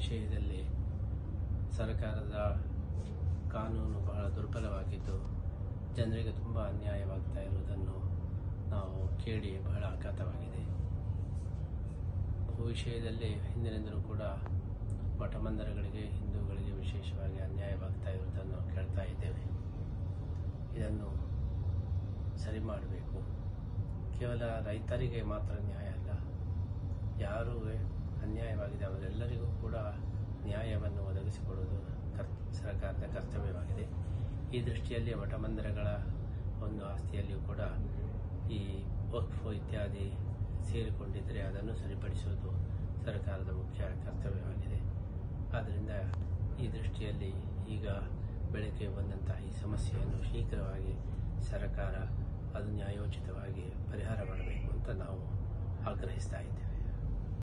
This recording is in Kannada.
ವಿಷಯದಲ್ಲಿ ಸರ್ಕಾರದ ಕಾನೂನು ಬಹಳ ದುರ್ಬಲವಾಗಿದ್ದು ಜನರಿಗೆ ತುಂಬ ಅನ್ಯಾಯವಾಗ್ತಾ ಇರುವುದನ್ನು ನಾವು ಕೇಳಿ ಬಹಳ ಆಘಾತವಾಗಿದೆ ಈ ವಿಷಯದಲ್ಲಿ ಹಿಂದಿನಿಂದಲೂ ಕೂಡ ಮಠ ಮಂದಿರಗಳಿಗೆ ಹಿಂದೂಗಳಿಗೆ ವಿಶೇಷವಾಗಿ ಅನ್ಯಾಯವಾಗ್ತಾ ಇರುವುದನ್ನು ಕೇಳ್ತಾ ಇದ್ದೇವೆ ಇದನ್ನು ಸರಿ ಮಾಡಬೇಕು ಕೇವಲ ರೈತರಿಗೆ ಮಾತ್ರ ನ್ಯಾಯ ಅಲ್ಲ ಯಾರು ಅನ್ಯಾಯವಾಗಿದೆ ಅವರೆಲ್ಲರಿಗೂ ಕೂಡ ನ್ಯಾಯವನ್ನು ಒದಗಿಸಿಕೊಡುವುದು ಕರ್ ಸರ್ಕಾರದ ಕರ್ತವ್ಯವಾಗಿದೆ ಈ ದೃಷ್ಟಿಯಲ್ಲಿ ಮಠ ಮಂದಿರಗಳ ಒಂದು ಆಸ್ತಿಯಲ್ಲಿಯೂ ಕೂಡ ಈ ವಕ್ಫ್ ಇತ್ಯಾದಿ ಸೇರಿಕೊಂಡಿದ್ದರೆ ಅದನ್ನು ಸರಿಪಡಿಸುವುದು ಸರ್ಕಾರದ ಮುಖ್ಯ ಕರ್ತವ್ಯವಾಗಿದೆ ಆದ್ದರಿಂದ ಈ ದೃಷ್ಟಿಯಲ್ಲಿ ಈಗ ಬೆಳಕಿಗೆ ಬಂದಂತಹ ಈ ಸಮಸ್ಯೆಯನ್ನು ಶೀಘ್ರವಾಗಿ ಸರ್ಕಾರ ಅದು ನ್ಯಾಯೋಚಿತವಾಗಿ ಪರಿಹಾರ ಮಾಡಬೇಕು ಅಂತ ನಾವು ಆಗ್ರಹಿಸ್ತಾ ಇದ್ದೇವೆ